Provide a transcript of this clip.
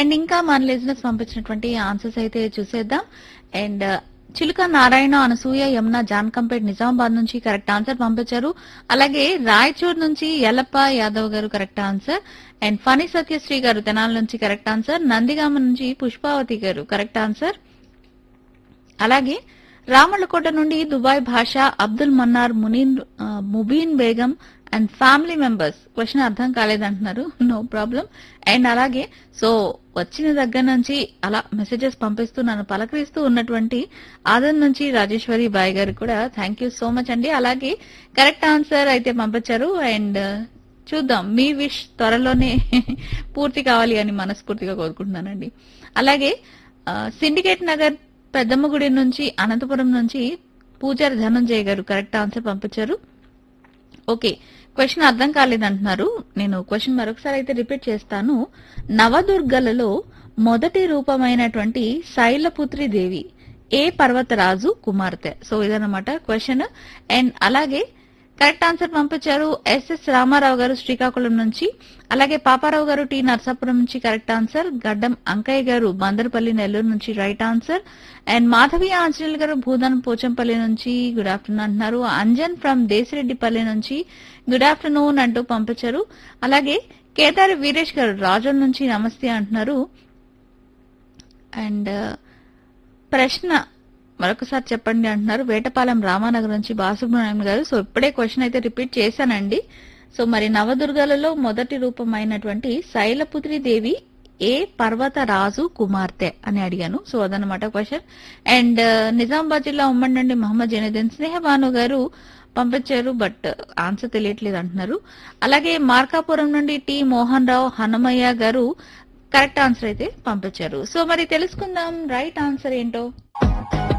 and ఇంకా మన లిజినెస్ పంపించినటువంటి ఆన్సర్స్ అయితే చూసేద్దాం అండ్ చిలుక నారాయణ అనసూయ యమున జాన్కంపేట్ నిజామాబాద్ నుంచి కరెక్ట్ ఆన్సర్ పంపించారు అలాగే రాయచూర్ నుంచి యలప్ప యాదవ్ గారు correct answer and Phani Satyasri గారు తెనాల నుంచి కరెక్ట్ ఆన్సర్ నందిగామ నుంచి పుష్పావతి గారు కరెక్ట్ ఆన్సర్ అలాగే రామళ్ళకోట నుండి దుబాయ్ భాష అబ్దుల్ మన్నార్ మునీన్ ఆ, Mubeen Begum and family members question అర్థం కాలేదంటున్నారు నో ప్రాబ్లం అండ్ అలాగే సో వచ్చిన దగ్గర నుంచి అలా మెసేజెస్ పంపిస్తూ నన్ను పలకరిస్తూ ఉన్నటువంటి ఆదన్ నుంచి రాజేశ్వరి బాయ్ గారు కూడా థ్యాంక్ యూ సో మచ్ అండి అలాగే కరెక్ట్ ఆన్సర్ అయితే పంపించారు అండ్ చూద్దాం మీ విష్ త్వరలోనే పూర్తి కావాలి అని మనస్ఫూర్తిగా కోరుకుంటున్నానండి అలాగే ఆ, సిండికేట్ నగర్ పెద్దమ్మ గుడి నుంచి అనంతపురం నుంచి పూజారి ధనంజయ్ గారు కరెక్ట్ ఆన్సర్ పంపించారు ఓకే క్వశ్చన్ అర్థం కాలేదంటున్నారు నేను క్వశ్చన్ మరొకసారి అయితే రిపీట్ చేస్తాను నవదుర్గలలో మొదటి రూపమైనటువంటి శైలపుత్రి దేవి ఏ పర్వతరాజు కుమార్తె సో ఇదన్నమాట క్వశ్చన్ అండ్ అలాగే కరెక్ట్ ఆన్సర్ పంపించారు ఎస్ఎస్ రామారావు గారు శ్రీకాకుళం నుంచి అలాగే పాపారావు గారు టి నర్సాపురం నుంచి కరెక్ట్ ఆన్సర్ గడ్డం అంకయ్య గారు బందరపల్లి నెల్లూరు నుంచి right answer and Madhavi Anjaneyulu గారు భూదాన్ పోచంపల్లి నుంచి గుడ్ ఆఫ్టర్నూన్ అంటున్నారు అంజన్ ఫ్రమ్ దేశిరెడ్డిపల్లి నుంచి గుడ్ ఆఫ్టర్నూన్ అంటూ పంపించారు అలాగే కేదారి వీరేష్ గారు రాజోల్ నుంచి నమస్తే అంటున్నారు అండ్ ప్రశ్న మరొకసారి చెప్పండి అంటున్నారు వేటపాలెం రామానగర్ నుంచి బాలసుబ్రహ్మణ్యం గారు సో ఇప్పుడే క్వశ్చన్ అయితే రిపీట్ చేశానండి సో మరి నవదుర్గలలో మొదటి రూపమైనటువంటి శైలపుత్రి దేవి ఏ పర్వత రాజు కుమార్తె అని అడిగాను సో అదనమాట క్వశ్చన్ అండ్ నిజామాబాద్ జిల్లా ఉమ్మడి నుండి మహమ్మద్ జనీద్దీన్ స్నేహబాను గారు పంపించారు బట్ ఆన్సర్ తెలియట్లేదు అంటున్నారు అలాగే మార్కాపురం నుండి టి మోహన్ రావు హనుమయ్య గారు కరెక్ట్ ఆన్సర్ అయితే పంపించారు సో మరి తెలుసుకుందాం రైట్ ఆన్సర్ ఏంటో